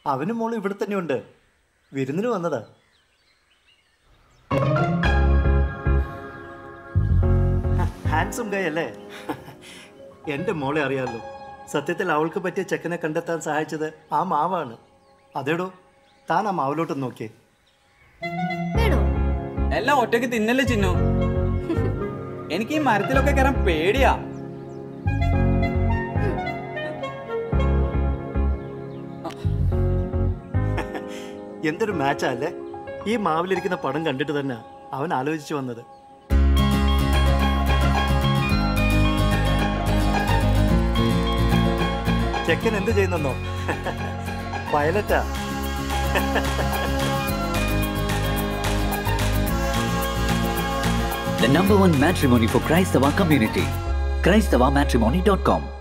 അവനും മോളും ഇവിടെ തന്നെയുണ്ട് വിരുന്നിന് വന്നതാ ഹാൻസം ഗൈ അല്ലേ എൻ്റെ മോളെ അറിയാമല്ലോ സത്യത്തിൽ അവൾക്ക് പറ്റിയ ചെക്കനെ കണ്ടെത്താൻ സഹായിച്ചത് ആ മാവാണ് അതേടോ താൻ ആ മാവിലോട്ട് നോക്കിയേ വേണോ എല്ലാം ഒറ്റയ്ക്ക് തിന്നല്ലേ ചിന്നു എനിക്ക് ഈ മരത്തിലൊക്കെ കയറാൻ പേടിയാ എന്തൊരു മാച്ചാ അല്ലേ ഈ മാവിലിരിക്കുന്ന പടം കണ്ടിട്ട് തന്നെ അവൻ ആലോചിച്ചു വന്നത് ചെക്കൻ എന്ത് ചെയ്യുന്നെന്നോ വയലറ്റാ The number one matrimony for Christava community. ChristavaMatrimony.com